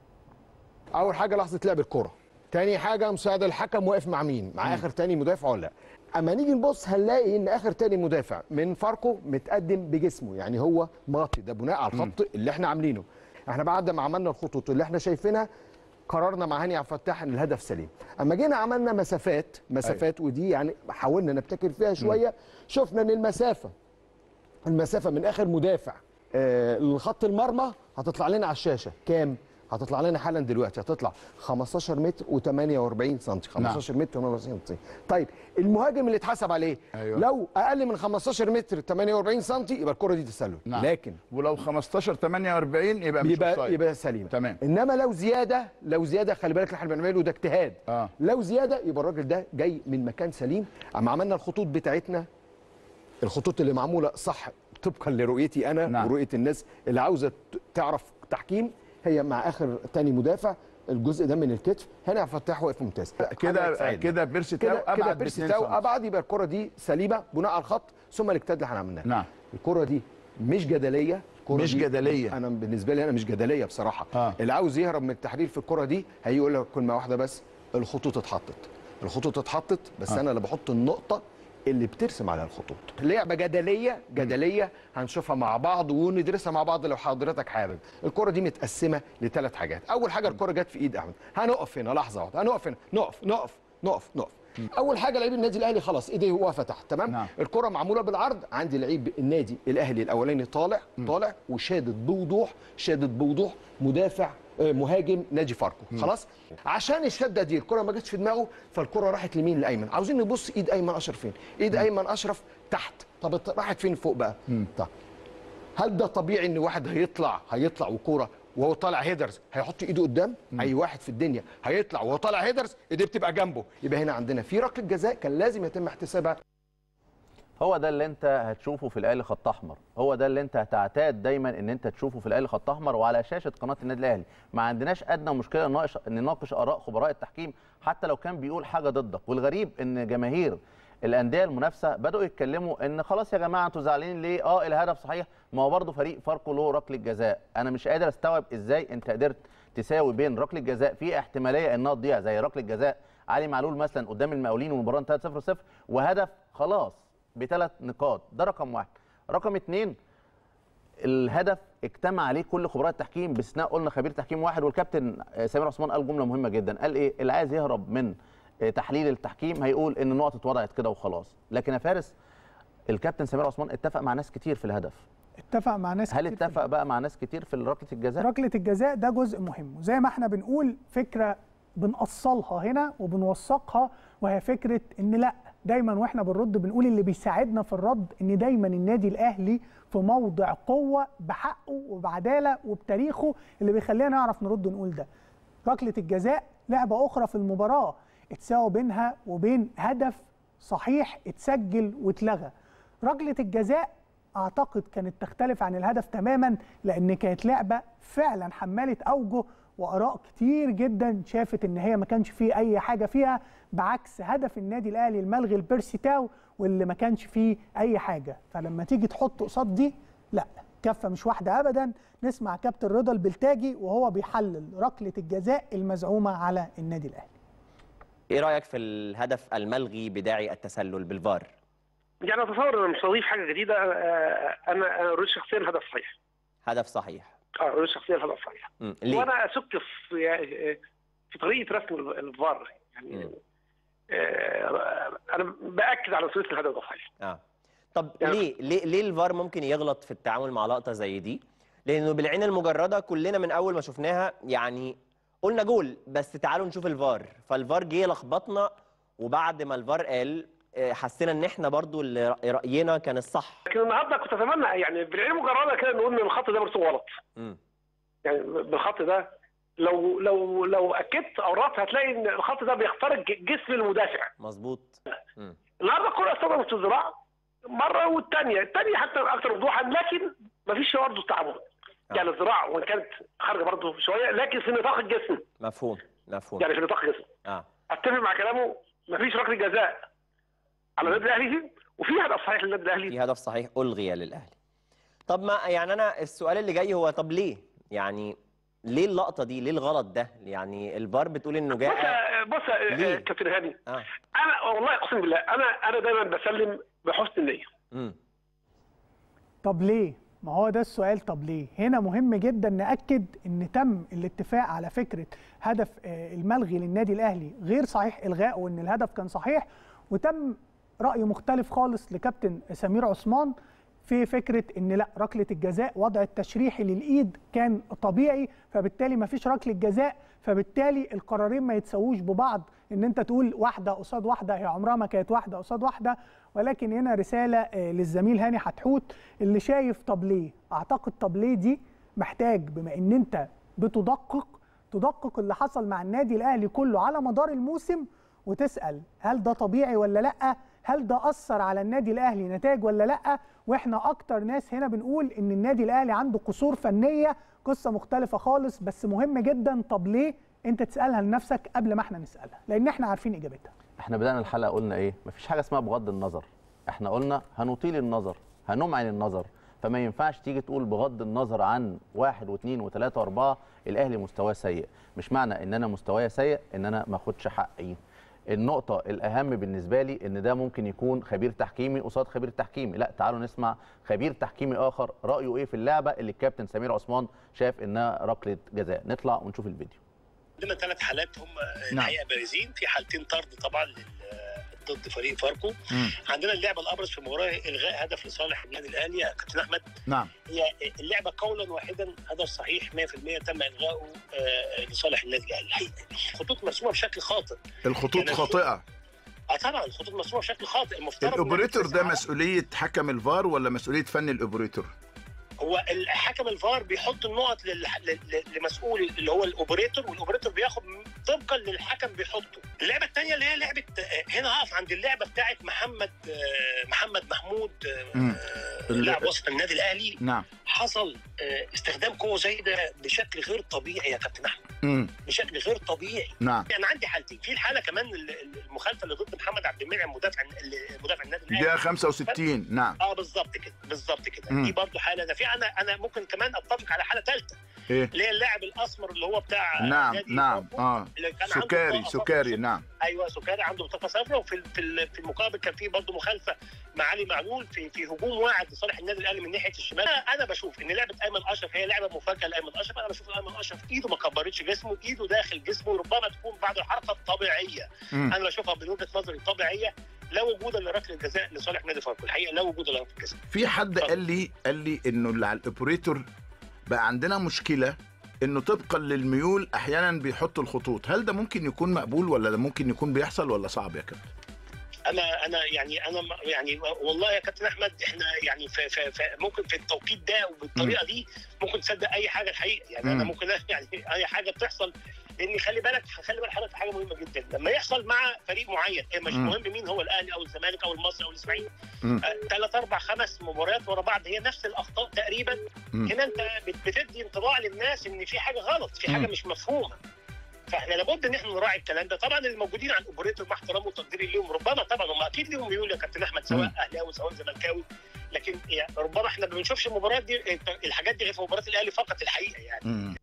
اول حاجه لحظه لعب الكره تاني حاجه مساعد الحكم واقف مع مين مع اخر تاني مدافع ولا لا اما نيجي نبص هنلاقي ان اخر تاني مدافع من فاركو متقدم بجسمه يعني هو ماطي ده بناء على الخط اللي احنا عاملينه احنا بعد ما عملنا الخطوط اللي احنا شايفينها قررنا مع هاني عبد الفتاح ان الهدف سليم اما جينا عملنا مسافات مسافات ودي يعني حاولنا نبتكر فيها شويه شفنا ان المسافه المسافه من اخر مدافع آه لخط المرمى هتطلع لنا على الشاشه كام هتطلع لنا حالا دلوقتي هتطلع 15 متر و48 سم 15 متر و48 سم طيب المهاجم اللي اتحسب عليه أيوة. لو اقل من 15 متر 48 سم يبقى الكره دي تسلل نعم. لكن ولو 15 48 يبقى مش يبقى أوفسايد. يبقى سليمه تمام. انما لو زياده لو زياده خلي بالك اللي احنا بنعمله ده اجتهاد آه. لو زياده يبقى الراجل ده جاي من مكان سليم اما عملنا الخطوط بتاعتنا الخطوط اللي معموله صح طبقا لرؤيتي انا نعم. نعم. ورؤيه الناس اللي عاوزه ت- تعرف تحكيم هي مع اخر تاني مدافع الجزء ده من الكتف هاني عبد الفتاح واقف ممتاز حاجة كده تساعدنا. كده بيرسي تاو كده كده ابعد بيرسي باتنين تاو سم. ابعد يبقى الكره دي سليمه بناء على الخط ثم الاجتهاد اللي احنا عملناه نعم. الكره دي مش جدليه الكرة مش دي جدلية. انا بالنسبه لي انا مش جدليه بصراحه آه. اللي عاوز يهرب من التحرير في الكره دي هيقول لك كلمه واحده بس الخطوط اتحطت الخطوط اتحطت بس آه. انا اللي بحط النقطه اللي بترسم على الخطوط لعبه جدليه جدليه هنشوفها مع بعض وندرسها مع بعض لو حضرتك حابب الكره دي متقسمه لثلاث حاجات اول حاجه الكره جت في ايد احمد هنقف هنا لحظه واحده هنقف هنا نقف نقف نقف نقف اول حاجه لعيب النادي الاهلي خلاص ايديه واقفه تحت تمام نعم. الكره معموله بالعرض عندي لعيب النادي الاهلي الاولاني طالع طالع وشادد بوضوح شادد بوضوح مدافع آه، مهاجم نادي فاركو خلاص عشان الشده دي الكره ما جاتش في دماغه فالكره راحت لمين لايمن عاوزين نبص ايد ايمن اشرف فين ايد ايمن اشرف تحت طب راحت فين فوق بقى طب هل ده طبيعي ان واحد هيطلع هيطلع وكوره وهو طالع هيدرز هيحط ايده قدام اي واحد في الدنيا هيطلع وهو طالع هيدرز ايديه بتبقى جنبه يبقى هنا عندنا في ركله جزاء كان لازم يتم احتسابها هو ده اللي انت هتشوفه في الاهلي خط احمر هو ده اللي انت هتعتاد دايما ان انت تشوفه في الاهلي خط احمر وعلى شاشه قناه النادي الاهلي ما عندناش ادنى مشكله نناقش نناقش اراء خبراء التحكيم حتى لو كان بيقول حاجه ضدك والغريب ان جماهير الانديه المنافسه بداوا يتكلموا ان خلاص يا جماعه انتوا زعلانين ليه اه الهدف صحيح ما هو برضه فريق فاركو له ركله جزاء انا مش قادر استوعب ازاي انت قدرت تساوي بين ركله جزاء في احتماليه انها تضيع زي ركله جزاء علي معلول مثلا قدام المقاولين والمباراه انتهت 0 0 وهدف خلاص بثلاث نقاط ده رقم واحد رقم اتنين الهدف اجتمع عليه كل خبراء التحكيم باستثناء قلنا خبير تحكيم واحد والكابتن آه، سمير عثمان قال جمله مهمه جدا قال ايه اللي عايز يهرب من آه، تحليل التحكيم هيقول ان النقط اتوضعت كده وخلاص لكن يا فارس الكابتن سمير عثمان اتفق مع ناس كتير في الهدف اتفق مع ناس هل كتير في اتفق بقى مع ناس كتير في ركله الجزاء ركله الجزاء ده جزء مهم وزي ما احنا بنقول فكره بنأصلها هنا وبنوثقها وهي فكره ان لا دايما واحنا بنرد بنقول اللي بيساعدنا في الرد ان دايما النادي الاهلي في موضع قوه بحقه وبعداله وبتاريخه اللي بيخلينا نعرف نرد ونقول ده ركله الجزاء لعبه اخرى في المباراه اتساوى بينها وبين هدف صحيح اتسجل واتلغى ركله الجزاء اعتقد كانت تختلف عن الهدف تماما لان كانت لعبه فعلا حماله اوجه واراء كتير جدا شافت ان هي ما كانش فيه اي حاجه فيها بعكس هدف النادي الاهلي الملغي البيرسي تاو واللي ما كانش فيه اي حاجه فلما تيجي تحط قصاد دي لا كفه مش واحده ابدا نسمع كابتن رضا البلتاجي وهو بيحلل ركله الجزاء المزعومه على النادي الاهلي ايه رايك في الهدف الملغي بداعي التسلل بالفار يعني اتصور ان مش هضيف حاجه جديده آه، انا انا اريد شخصيا الهدف صحيح هدف صحيح اه اريد شخصيا الهدف صحيح مم. ليه وانا اشك في في طريقه رسم الفار يعني مم. آه، انا باكد على مسؤوليه الهدف ده صحيح اه طب يعني- ليه ليه ليه الفار ممكن يغلط في التعامل مع لقطه زي دي لانه بالعين المجرده كلنا من اول ما شفناها يعني قلنا جول بس تعالوا نشوف الفار فالفار جه لخبطنا وبعد ما الفار قال آه، حسينا ان احنا برضو اللي رأ- راينا كان الصح لكن النهارده كنت اتمنى يعني بالعين المجرده كده نقول ان الخط ده مرسوم غلط مم. يعني بالخط ده لو لو لو اكدت او ربط هتلاقي ان الخط ده بيخترق جسم المدافع مظبوط مم. النهارده الكره استخدمت في الذراع مره والثانيه الثانيه حتى اكثر وضوحا لكن مفيش برضه تعامل آه. يعني الذراع وان كانت خارجه برضه شويه لكن في نطاق الجسم مفهوم مفهوم يعني في نطاق الجسم اه اتفق مع كلامه مفيش ركله جزاء على النادي الاهلي وفي هدف صحيح للنادي الاهلي في هدف صحيح الغي للاهلي طب ما يعني انا السؤال اللي جاي هو طب ليه يعني ليه اللقطه دي ليه الغلط ده يعني الفار بتقول انه بص جاء يا- بص يا- ليه؟ يا كابتن هاني اه انا والله اقسم بالله انا انا دايما بسلم بحسن النيه امم طب ليه؟ ما هو ده السؤال طب ليه؟ هنا مهم جدا نأكد ان تم الاتفاق على فكرة هدف آه، الملغي للنادي الاهلي غير صحيح الغاء وان الهدف كان صحيح وتم رأي مختلف خالص لكابتن سمير عثمان في فكرة ان لا ركلة الجزاء وضع التشريحي للايد كان طبيعي فبالتالي ما فيش ركلة جزاء فبالتالي القرارين ما يتساووش ببعض ان انت تقول واحدة قصاد واحدة هي عمرها ما كانت واحدة قصاد واحدة ولكن هنا رسالة آه، للزميل هاني حتحوت اللي شايف طب ليه اعتقد طب ليه دي محتاج بما ان انت بتدقق تدقق اللي حصل مع النادي الاهلي كله على مدار الموسم وتسال هل ده طبيعي ولا لا هل ده اثر على النادي الاهلي نتائج ولا لا واحنا اكتر ناس هنا بنقول ان النادي الاهلي عنده قصور فنيه قصه مختلفه خالص بس مهم جدا طب ليه انت تسالها لنفسك قبل ما احنا نسالها لان احنا عارفين اجابتها احنا بدانا الحلقه قلنا ايه مفيش حاجه اسمها بغض النظر احنا قلنا هنطيل النظر هنمعن النظر فما ينفعش تيجي تقول بغض النظر عن واحد واثنين وثلاثه واربعه الاهلي مستواه سيء مش معنى ان انا مستوايا سيء ان انا ما اخدش حقي النقطة الأهم بالنسبة لي إن ده ممكن يكون خبير تحكيمي قصاد خبير تحكيمي، لا تعالوا نسمع خبير تحكيمي آخر رأيه إيه في اللعبة اللي الكابتن سمير عثمان شاف إنها ركلة جزاء، نطلع ونشوف الفيديو. عندنا ثلاث حالات هم نعم. الحقيقه بارزين في حالتين طرد طبعا لل- ضد فريق فاركو مم. عندنا اللعبه الابرز في المباراه الغاء هدف لصالح النادي الاهلي يا كابتن احمد نعم هي اللعبه قولا واحدا هدف صحيح 100% تم الغائه آه، لصالح النادي الاهلي الحقيقه خطوط مرسومه بشكل خاطئ الخطوط يعني خاطئه اه طبعا الخطوط مرسومه بشكل خاطئ المفترض الاوبريتور إنك ده تسعى- مسؤوليه حكم الفار ولا مسؤوليه فن الاوبريتور هو الحكم الفار بيحط النقط لل- لل- لمسؤول اللي هو الاوبريتور والاوبريتور بياخد طبقا للحكم بيحطه اللعبه الثانيه اللي هي لعبه آه، هنا هقف عند اللعبه بتاعت محمد آه، محمد محمود آه، مم. آه، لاعب وسط النادي الاهلي نعم حصل آه، استخدام قوه زايده بشكل غير طبيعي يا كابتن احمد مم. بشكل غير طبيعي نعم يعني عندي حالتين في الحاله كمان ال- ال- المخالفه اللي ضد محمد عبد المنعم مدافع مدافع النادي الاهلي دقيقه 65 نعم اه بالظبط كده بالظبط كده مم. دي برضو حاله ده في انا انا ممكن كمان اتفق على حاله ثالثه ايه اللي هي اللاعب الاسمر اللي هو بتاع نعم نادي نعم فاركو، اه اللي كان عنده سكري بطاقة سكري صفراء. نعم ايوه سكري عنده بطاقه صفراء وفي ال- في ال- في المقابل كان في برضه مخالفه مع علي معلول في في هجوم واعد لصالح النادي الاهلي من ناحيه الشمال انا أنا بشوف ان لعبه ايمن اشرف هي لعبه مفاجاه لايمن اشرف انا بشوف ايمن اشرف ايده ما كبرتش جسمه ايده داخل جسمه ربما تكون بعد الحركه الطبيعيه مم. انا بشوفها من وجهه نظري طبيعيه لا وجود لركله جزاء لصالح نادي فاركو الحقيقه لا وجود لركله جزاء في حد قال لي قال لي انه اللي على الاوبريتور بقى عندنا مشكله انه طبقا للميول احيانا بيحطوا الخطوط هل ده ممكن يكون مقبول ولا ده ممكن يكون بيحصل ولا صعب يا كابتن انا انا يعني انا م- يعني والله يا كابتن احمد احنا يعني في في في ممكن في التوقيت ده وبالطريقه دي ممكن تصدق اي حاجه الحقيقه يعني انا مم. ممكن يعني اي حاجه بتحصل لان خلي بالك خلي بالك حضرتك في حاجه مهمه جدا لما يحصل مع فريق معين إيه مش مم. مهم مين هو الاهلي او الزمالك او المصري او الاسماعيلي مم. ثلاث اربع خمس مباريات ورا بعض هي نفس الاخطاء تقريبا مم. هنا انت بت- بتدي انطباع للناس ان في حاجه غلط في حاجه مم. مش مفهومه فاحنا لابد ان احنا نراعي الكلام ده طبعا الموجودين على الاوبريتور مع احترامي وتقديري ليهم ربما طبعا هم اكيد ليهم ميول يا كابتن احمد سواء مم. اهلاوي سواء زملكاوي لكن يعني ربما احنا ما بنشوفش المباريات دي الحاجات دي غير في مباريات الاهلي فقط الحقيقه يعني مم.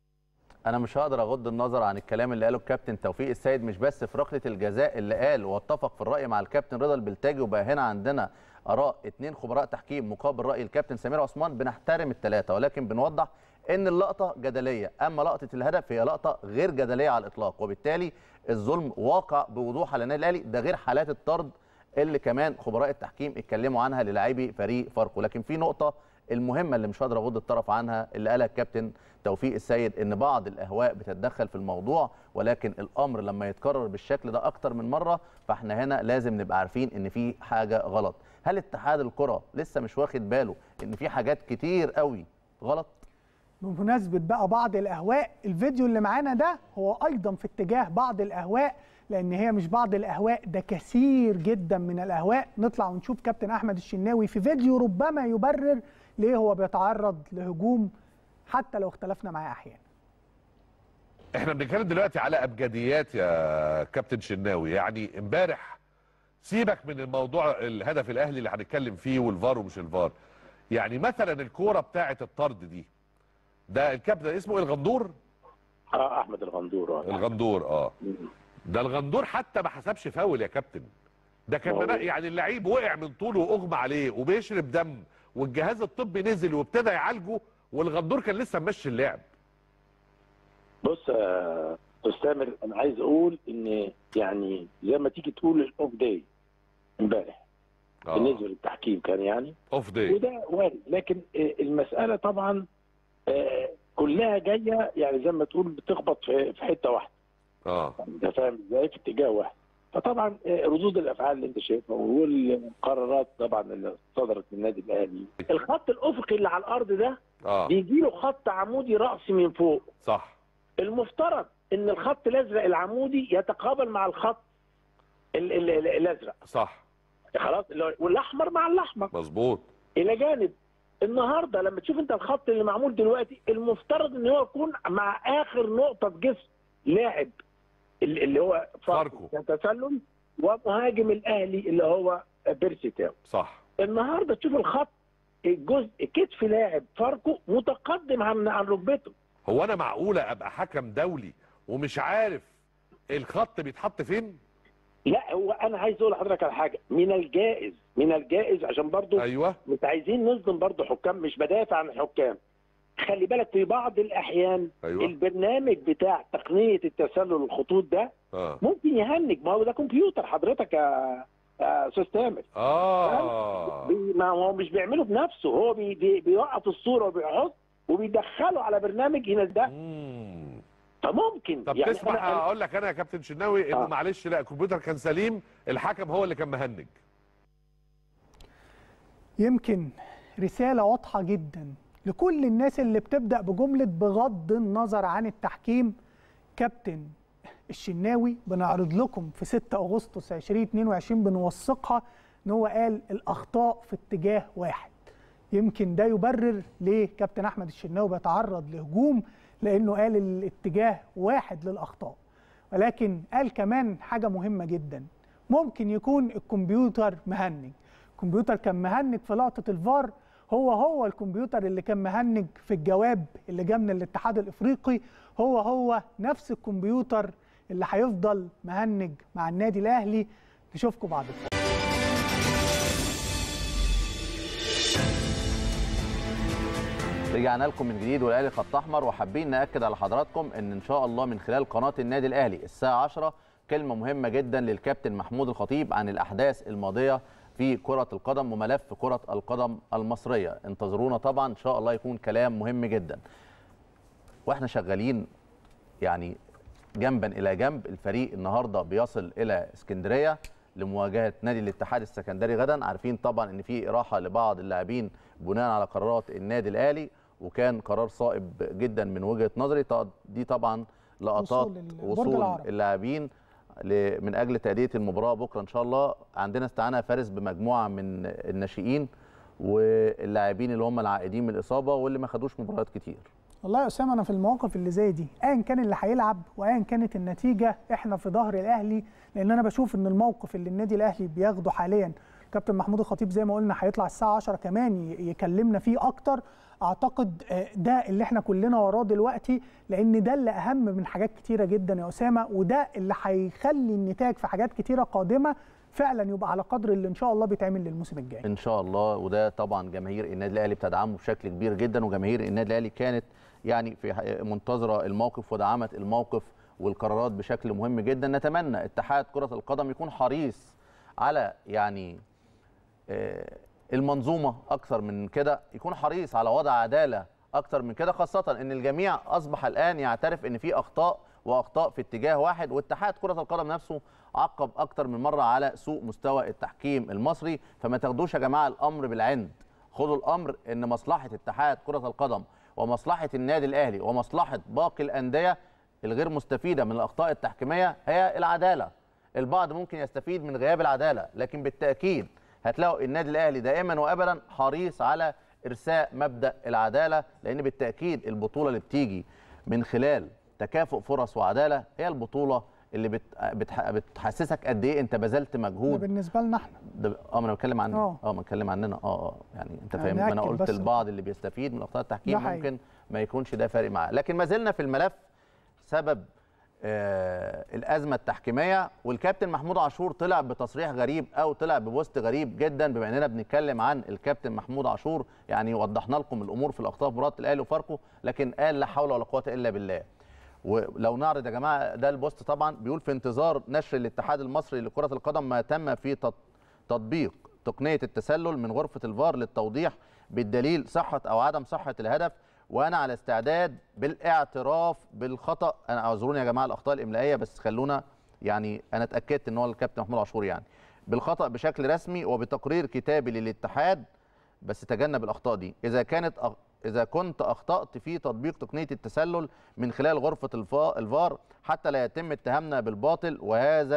انا مش هقدر اغض النظر عن الكلام اللي قاله الكابتن توفيق السيد مش بس في ركله الجزاء اللي قال واتفق في الراي مع الكابتن رضا البلتاجي وبقى هنا عندنا اراء اثنين خبراء تحكيم مقابل راي الكابتن سمير عثمان بنحترم الثلاثه ولكن بنوضح ان اللقطه جدليه اما لقطه الهدف هي لقطه غير جدليه على الاطلاق وبالتالي الظلم واقع بوضوح على النادي الاهلي ده غير حالات الطرد اللي كمان خبراء التحكيم اتكلموا عنها للاعبي فريق فاركو لكن في نقطه المهمه اللي مش هقدر اغض الطرف عنها اللي قالها الكابتن توفيق السيد ان بعض الاهواء بتتدخل في الموضوع ولكن الامر لما يتكرر بالشكل ده اكتر من مره فاحنا هنا لازم نبقى عارفين ان في حاجه غلط هل اتحاد الكره لسه مش واخد باله ان في حاجات كتير قوي غلط بمناسبة بقى بعض الأهواء الفيديو اللي معانا ده هو أيضا في اتجاه بعض الأهواء لأن هي مش بعض الأهواء ده كثير جدا من الأهواء نطلع ونشوف كابتن أحمد الشناوي في فيديو ربما يبرر ليه هو بيتعرض لهجوم حتى لو اختلفنا معاه أحيانا احنا بنتكلم دلوقتي على ابجديات يا كابتن شناوي يعني امبارح سيبك من الموضوع الهدف الاهلي اللي هنتكلم فيه والفار ومش الفار يعني مثلا الكوره بتاعه الطرد دي ده الكابتن اسمه ايه الغندور اه احمد الغندور آه. الغندور اه ده الغندور حتى ما حسبش فاول يا كابتن ده كان ما هو- منا- يعني اللعيب وقع من طوله واغمى عليه وبيشرب دم والجهاز الطبي نزل وابتدى يعالجه والغندور كان لسه ماشي اللعب بص يا استاذ تامر انا عايز اقول ان يعني زي ما تيجي تقول الاوف داي امبارح آه. بالنسبه للتحكيم كان يعني اوف داي وده وارد لكن آه، المساله طبعا آه، كلها جايه يعني زي ما تقول بتخبط في في حته واحده اه انت فاهم ازاي في اتجاه واحد فطبعا آه، ردود الافعال اللي انت شايفها والقرارات طبعا اللي صدرت من النادي الاهلي الخط الافقي اللي على الارض ده اه بيجي له خط عمودي راسي من فوق صح المفترض ان الخط الازرق العمودي يتقابل مع الخط ال- ال- ال- الازرق صح خلاص اللي هو- والاحمر مع الاحمر مظبوط الى جانب النهارده لما تشوف انت الخط اللي معمول دلوقتي المفترض ان هو يكون مع اخر نقطه في جسم لاعب اللي اللي هو فاركو تسلل ومهاجم الاهلي اللي هو بيرسي تاو صح النهارده تشوف الخط الجزء كتف لاعب فاركو متقدم عن عن ركبته هو انا معقوله ابقى حكم دولي ومش عارف الخط بيتحط فين لا هو انا عايز اقول لحضرتك على حاجه من الجائز من الجائز عشان برضو ايوه مش عايزين نظلم برضو حكام مش بدافع عن الحكام خلي بالك في بعض الاحيان أيوة. البرنامج بتاع تقنيه التسلل الخطوط ده اه ممكن يهنج ما هو ده كمبيوتر حضرتك يا يا استاذ تامر اه بي- ما هو مش بيعمله بنفسه هو بي بي بيوقف الصوره وبيحط وبيدخله على برنامج ينزل فممكن طب يعني تسمح أنا- أنا- اقول لك انا يا كابتن شناوي انه آه. معلش لا الكمبيوتر كان سليم الحكم هو اللي كان مهنج يمكن رسالة واضحة جدا لكل الناس اللي بتبدأ بجملة بغض النظر عن التحكيم كابتن الشناوي بنعرض لكم في 6 أغسطس 2022 بنوثقها إن هو قال الأخطاء في اتجاه واحد يمكن ده يبرر ليه كابتن أحمد الشناوي بيتعرض لهجوم لأنه قال الاتجاه واحد للأخطاء ولكن قال كمان حاجة مهمة جدا ممكن يكون الكمبيوتر مهنج الكمبيوتر كان مهنج في لقطة الفار هو هو الكمبيوتر اللي كان مهنج في الجواب اللي جه من الاتحاد الافريقي هو هو نفس الكمبيوتر اللي هيفضل مهنج مع النادي الاهلي نشوفكم بعد الفاصل رجعنا لكم من جديد والاهلي خط احمر وحابين ناكد على حضراتكم ان ان شاء الله من خلال قناه النادي الاهلي الساعه 10 كلمه مهمه جدا للكابتن محمود الخطيب عن الاحداث الماضيه في كره القدم وملف كره القدم المصريه انتظرونا طبعا ان شاء الله يكون كلام مهم جدا واحنا شغالين يعني جنبا الى جنب الفريق النهارده بيصل الى اسكندريه لمواجهه نادي الاتحاد السكندري غدا عارفين طبعا ان في اراحه لبعض اللاعبين بناء على قرارات النادي الاهلي وكان قرار صائب جدا من وجهه نظري ط- دي طبعا لقطات وصول ال- برج وصول العرب. اللاعبين ل- من اجل تاديه المباراه بكره ان شاء الله عندنا استعانه فارس بمجموعه من الناشئين واللاعبين اللي هم العائدين من الاصابه واللي ما خدوش مباريات كتير والله يا اسامه انا في المواقف اللي زي دي ايا كان اللي هيلعب وايا كانت النتيجه احنا في ظهر الاهلي لان انا بشوف ان الموقف اللي النادي الاهلي بياخده حاليا كابتن محمود الخطيب زي ما قلنا هيطلع الساعه 10 كمان ي- يكلمنا فيه اكتر اعتقد آه، ده اللي احنا كلنا وراه دلوقتي لان ده اللي اهم من حاجات كتيره جدا يا اسامه وده اللي هيخلي النتاج في حاجات كتيره قادمه فعلا يبقى على قدر اللي ان شاء الله بيتعمل للموسم الجاي ان شاء الله وده طبعا جماهير النادي الاهلي بتدعمه بشكل كبير جدا وجماهير النادي الاهلي كانت يعني في ح- منتظره الموقف ودعمت الموقف والقرارات بشكل مهم جدا نتمنى اتحاد كره القدم يكون حريص على يعني آه، المنظومه اكثر من كده يكون حريص على وضع عداله اكثر من كده خاصه ان الجميع اصبح الان يعترف ان في اخطاء واخطاء في اتجاه واحد واتحاد كره القدم نفسه عقب اكتر من مره على سوء مستوى التحكيم المصري فما تاخدوش يا جماعه الامر بالعند خدوا الامر ان مصلحه اتحاد كره القدم ومصلحه النادي الاهلي ومصلحه باقي الانديه الغير مستفيده من الاخطاء التحكيميه هي العداله البعض ممكن يستفيد من غياب العداله لكن بالتاكيد هتلاقوا النادي الاهلي دائما وابدا حريص على ارساء مبدا العداله لان بالتاكيد البطوله اللي بتيجي من خلال تكافؤ فرص وعداله هي البطوله اللي بت... بتح... بتحسسك قد ايه انت بذلت ده مجهود بالنسبه لنا احنا ده اه ما انا بتكلم عننا آه. اه ما بتكلم عننا اه اه يعني انت يعني فاهم ما انا نأكد قلت بس. البعض اللي بيستفيد من اخطاء ده التحكيم حقيقي. ممكن ما يكونش ده فارق معاه لكن ما زلنا في الملف سبب آه الازمه التحكيميه والكابتن محمود عاشور طلع بتصريح غريب او طلع ببوست غريب جدا بما اننا بنتكلم عن الكابتن محمود عاشور يعني وضحنا لكم الامور في الاخطاء في مباراه الاهلي وفاركو لكن قال لا حول ولا قوه الا بالله ولو نعرض يا جماعه ده البوست طبعا بيقول في انتظار نشر الاتحاد المصري لكره القدم ما تم في تط- تطبيق تقنيه التسلل من غرفه الفار للتوضيح بالدليل صحه او عدم صحه الهدف وانا على استعداد بالاعتراف بالخطا انا اعذروني يا جماعه الاخطاء الاملائيه بس خلونا يعني انا اتاكدت ان هو الكابتن محمود عاشور يعني بالخطا بشكل رسمي وبتقرير كتابي للاتحاد بس تجنب الاخطاء دي اذا كانت أخ... اذا كنت اخطات في تطبيق تقنيه التسلل من خلال غرفه الفا... الفار حتى لا يتم اتهامنا بالباطل وهذا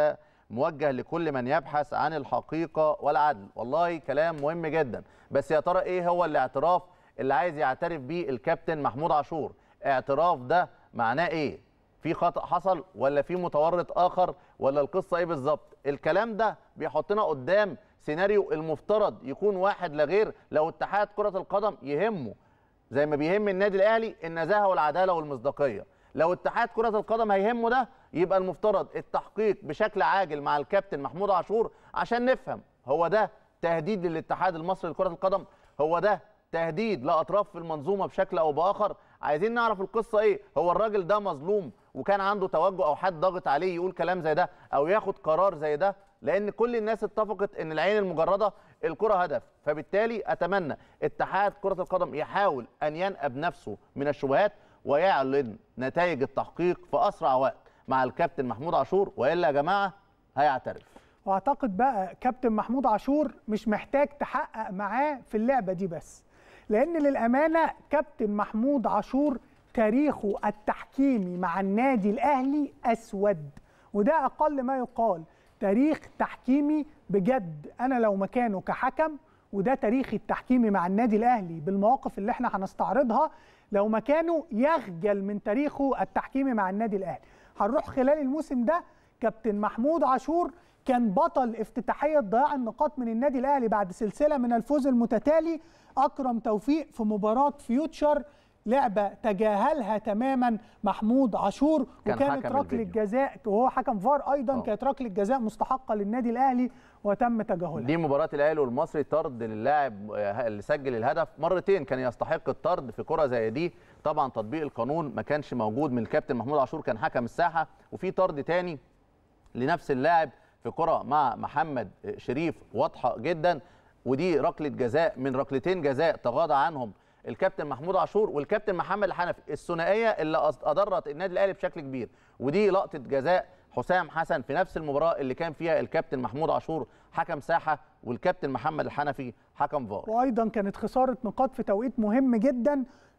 موجه لكل من يبحث عن الحقيقه والعدل والله كلام مهم جدا بس يا ترى ايه هو الاعتراف اللي عايز يعترف بيه الكابتن محمود عاشور اعتراف ده معناه ايه في خطا حصل ولا في متورط اخر ولا القصه ايه بالظبط الكلام ده بيحطنا قدام سيناريو المفترض يكون واحد لا غير لو اتحاد كره القدم يهمه زي ما بيهم النادي الاهلي النزاهه والعداله والمصداقيه لو اتحاد كره القدم هيهمه ده يبقى المفترض التحقيق بشكل عاجل مع الكابتن محمود عاشور عشان نفهم هو ده تهديد للاتحاد المصري لكره القدم هو ده تهديد لاطراف في المنظومه بشكل او باخر عايزين نعرف القصه ايه هو الراجل ده مظلوم وكان عنده توجه او حد ضاغط عليه يقول كلام زي ده او ياخد قرار زي ده لان كل الناس اتفقت ان العين المجرده الكره هدف فبالتالي اتمنى اتحاد كره القدم يحاول ان ينأب نفسه من الشبهات ويعلن نتائج التحقيق في اسرع وقت مع الكابتن محمود عاشور والا يا جماعه هيعترف واعتقد بقى كابتن محمود عاشور مش محتاج تحقق معاه في اللعبه دي بس لان للامانه كابتن محمود عاشور تاريخه التحكيمي مع النادي الاهلي اسود وده اقل ما يقال تاريخ تحكيمي بجد انا لو مكانه كحكم وده تاريخي التحكيمي مع النادي الاهلي بالمواقف اللي احنا هنستعرضها لو مكانه يخجل من تاريخه التحكيمي مع النادي الاهلي هنروح خلال الموسم ده كابتن محمود عاشور كان بطل افتتاحيه ضياع النقاط من النادي الاهلي بعد سلسله من الفوز المتتالي اكرم توفيق في مباراه فيوتشر لعبه تجاهلها تماما محمود عاشور كان وكانت حكم ركله الفيديو. جزاء وهو حكم فار ايضا أوه. كانت ركله جزاء مستحقه للنادي الاهلي وتم تجاهلها دي مباراه الاهلي والمصري طرد للاعب آه، اللي سجل الهدف مرتين كان يستحق الطرد في كره زي دي طبعا تطبيق القانون ما كانش موجود من الكابتن محمود عاشور كان حكم الساحه وفي طرد تاني لنفس اللاعب في كره مع محمد شريف واضحه جدا ودي ركله جزاء من ركلتين جزاء تغاضى عنهم الكابتن محمود عاشور والكابتن محمد الحنفي الثنائيه اللي أص- اضرت النادي الاهلي بشكل كبير ودي لقطه جزاء حسام حسن في نفس المباراه اللي كان فيها الكابتن محمود عاشور حكم ساحه والكابتن محمد الحنفي حكم فار وايضا كانت خساره نقاط في توقيت مهم جدا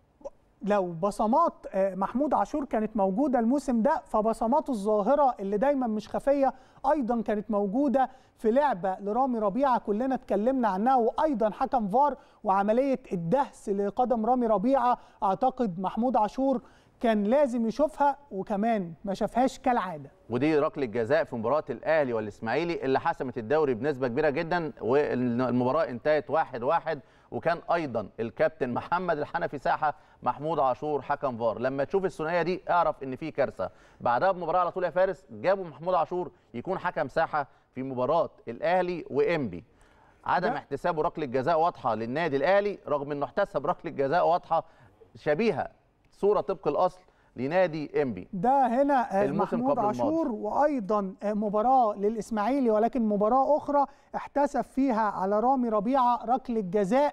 لو بصمات آه، محمود عاشور كانت موجوده الموسم ده فبصماته الظاهره اللي دايما مش خفيه ايضا كانت موجوده في لعبه لرامي ربيعه كلنا اتكلمنا عنها وايضا حكم فار وعمليه الدهس لقدم رامي ربيعه اعتقد محمود عاشور كان لازم يشوفها وكمان ما شافهاش كالعاده ودي ركله جزاء في مباراه الاهلي والاسماعيلي اللي حسمت الدوري بنسبه كبيره جدا والمباراه انتهت واحد واحد وكان ايضا الكابتن محمد الحنفي ساحه محمود عاشور حكم فار لما تشوف الثنائيه دي اعرف ان في كارثه بعدها بمباراه على طول يا فارس جابوا محمود عاشور يكون حكم ساحه في مباراه الاهلي وانبي عدم ده- احتسابه ركله جزاء واضحه للنادي الاهلي رغم انه احتسب ركله جزاء واضحه شبيهه صوره طبق الاصل لنادي انبي ده هنا آه، الموسم محمود قبل الماضي. عاشور وايضا آه، مباراه للاسماعيلي ولكن مباراه اخرى احتسب فيها على رامي ربيعه ركله جزاء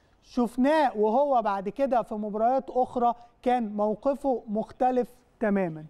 شفناه وهو بعد كده في مباريات اخرى كان موقفه مختلف تماما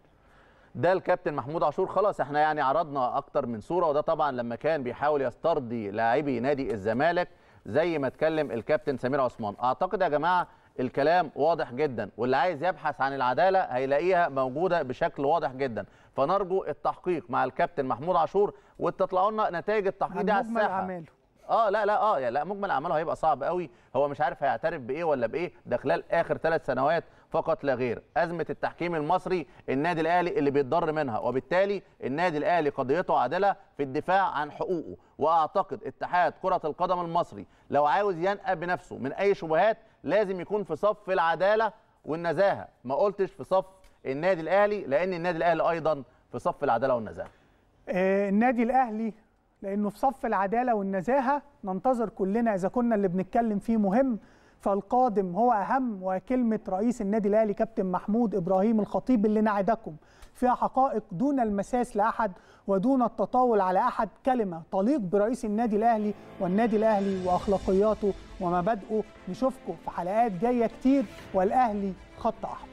ده الكابتن محمود عاشور خلاص احنا يعني عرضنا اكتر من صوره وده طبعا لما كان بيحاول يسترضي لاعبي نادي الزمالك زي ما اتكلم الكابتن سمير عثمان اعتقد يا جماعه الكلام واضح جدا واللي عايز يبحث عن العداله هيلاقيها موجوده بشكل واضح جدا فنرجو التحقيق مع الكابتن محمود عاشور وتطلعوا لنا نتائج التحقيق عن دي على مجمل الساحه اعماله اه لا لا اه يعني لا مجمل اعماله هيبقى صعب قوي هو مش عارف هيعترف بايه ولا بايه ده خلال اخر ثلاث سنوات فقط لا غير ازمه التحكيم المصري النادي الاهلي اللي بيتضر منها وبالتالي النادي الاهلي قضيته عادله في الدفاع عن حقوقه واعتقد اتحاد كره القدم المصري لو عاوز ينقى بنفسه من اي شبهات لازم يكون في صف العداله والنزاهه ما قلتش في صف النادي الاهلي لان النادي الاهلي ايضا في صف العداله والنزاهه آه، النادي الاهلي لانه في صف العداله والنزاهه ننتظر كلنا اذا كنا اللي بنتكلم فيه مهم فالقادم هو اهم وكلمه رئيس النادي الاهلي كابتن محمود ابراهيم الخطيب اللي نعدكم فيها حقائق دون المساس لاحد ودون التطاول على احد كلمه تليق برئيس النادي الاهلي والنادي الاهلي واخلاقياته ومبادئه نشوفكم في حلقات جايه كتير والاهلي خط احمر